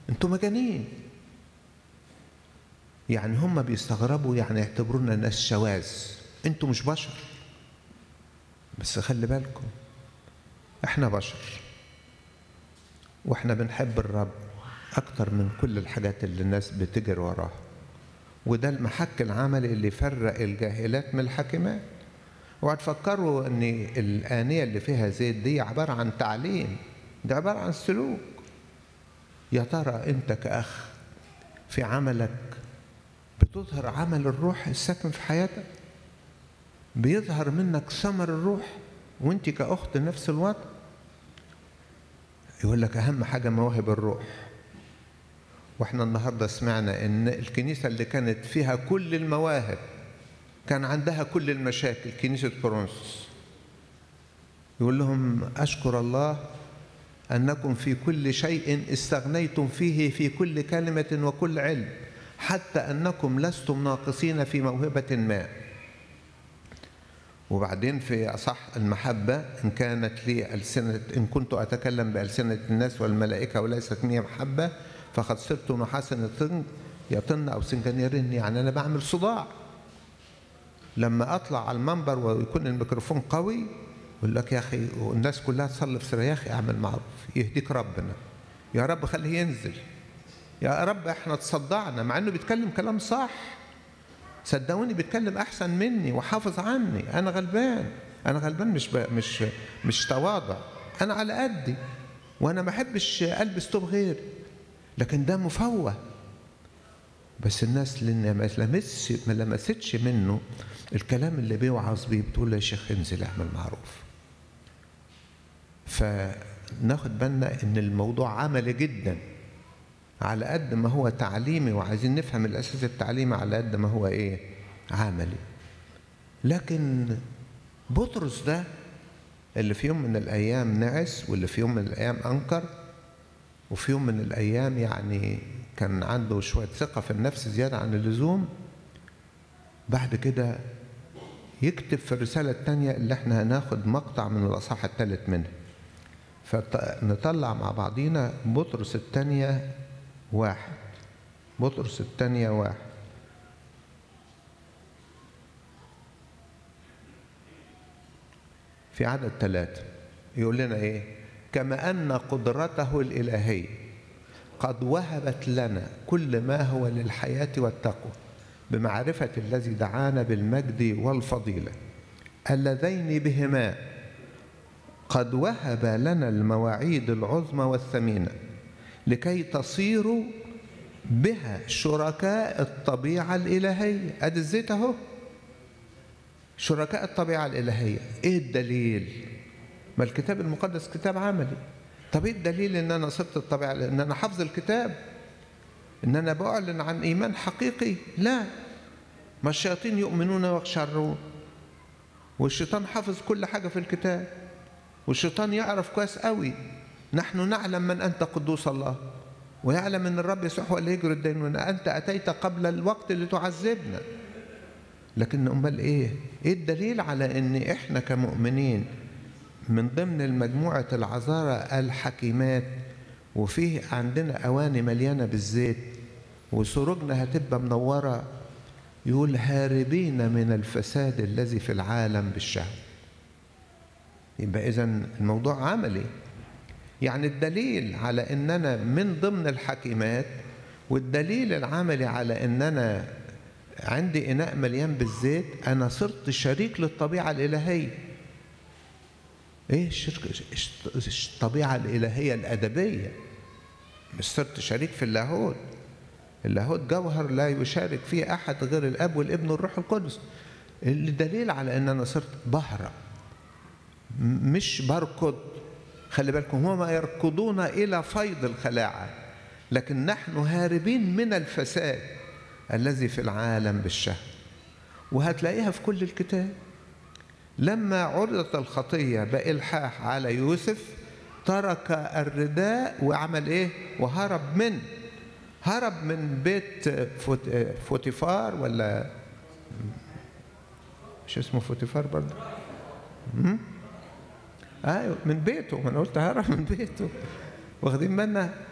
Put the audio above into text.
انتوا مجانين يعني هم بيستغربوا يعني يعتبرونا ناس شواذ انتوا مش بشر بس خلي بالكم احنا بشر واحنا بنحب الرب اكتر من كل الحاجات اللي الناس بتجري وراها وده المحك العملي اللي يفرق الجاهلات من الحاكمات وهتفكروا ان الآنية اللي فيها زيت دي عبارة عن تعليم ده عبارة عن سلوك يا ترى انت كأخ في عملك بتظهر عمل الروح الساكن في حياتك بيظهر منك ثمر الروح وانت كأخت نفس الوضع يقول لك أهم حاجة مواهب الروح واحنا النهارده سمعنا ان الكنيسة اللي كانت فيها كل المواهب كان عندها كل المشاكل كنيسة كورنثوس يقول لهم أشكر الله أنكم في كل شيء استغنيتم فيه في كل كلمة وكل علم حتى أنكم لستم ناقصين في موهبة ما وبعدين في أصح المحبة إن كانت لي ألسنة إن كنت أتكلم بألسنة الناس والملائكة وليست لي محبة فقد صرت نحاسا يطن أو سنجنيرين يعني أنا بعمل صداع لما أطلع على المنبر ويكون الميكروفون قوي يقول لك يا أخي والناس كلها تصلي في سر يا أخي أعمل معروف يهديك ربنا يا رب خليه ينزل يا رب احنا تصدعنا مع انه بيتكلم كلام صح صدقوني بيتكلم احسن مني وحافظ عني انا غلبان انا غلبان مش ب... مش مش تواضع انا على قدي وانا ما احبش البس توب غيري لكن ده مفوه بس الناس اللي ما لمسش ما لمستش منه الكلام اللي بيوعظ بيه بتقول له يا شيخ انزل اعمل معروف فناخد بالنا ان الموضوع عملي جدا على قد ما هو تعليمي وعايزين نفهم الاساس التعليمي على قد ما هو ايه عملي لكن بطرس ده اللي في يوم من الايام نعس واللي في يوم من الايام انكر وفي يوم من الايام يعني كان عنده شويه ثقه في النفس زياده عن اللزوم بعد كده يكتب في الرساله الثانيه اللي احنا هناخد مقطع من الاصحاح الثالث منها فنطلع مع بعضينا بطرس الثانيه واحد بطرس الثانية واحد في عدد ثلاثة يقول لنا إيه كما أن قدرته الإلهية قد وهبت لنا كل ما هو للحياة والتقوى بمعرفة الذي دعانا بالمجد والفضيلة اللذين بهما قد وهب لنا المواعيد العظمى والثمينه لكي تصيروا بها شركاء الطبيعة الإلهية أدي الزيت أهو شركاء الطبيعة الإلهية إيه الدليل؟ ما الكتاب المقدس كتاب عملي طب إيه الدليل إن أنا صرت الطبيعة إن أنا حافظ الكتاب إن أنا بعلن عن إيمان حقيقي لا ما الشياطين يؤمنون ويخشعرون والشيطان حافظ كل حاجة في الكتاب والشيطان يعرف كويس قوي نحن نعلم من أنت قدوس الله ويعلم أن الرب يسوع هو اللي يجري الدين وأن أنت أتيت قبل الوقت اللي تعذبنا لكن أمال إيه؟ إيه الدليل على أن إحنا كمؤمنين من ضمن المجموعة العذارى الحكيمات وفيه عندنا أواني مليانة بالزيت وسروجنا هتبقى منورة يقول هاربين من الفساد الذي في العالم بالشهوة يبقى إذا الموضوع عملي يعني الدليل على ان انا من ضمن الحكيمات والدليل العملي على ان انا عندي اناء مليان بالزيت انا صرت شريك للطبيعه الالهيه ايه الشرك الطبيعه الالهيه الادبيه مش صرت شريك في اللاهوت اللاهوت جوهر لا يشارك فيه احد غير الاب والابن والروح القدس الدليل على ان انا صرت بهرب مش بركض خلي بالكم هما يركضون إلى فيض الخلاعة لكن نحن هاربين من الفساد الذي في العالم بالشهوة وهتلاقيها في كل الكتاب لما عرضت الخطية بإلحاح على يوسف ترك الرداء وعمل ايه وهرب من هرب من بيت فوت فوتيفار ولا مش اسمه فوتيفار برضه ايوه من بيته ما انا قلت هرب من بيته واخدين بالنا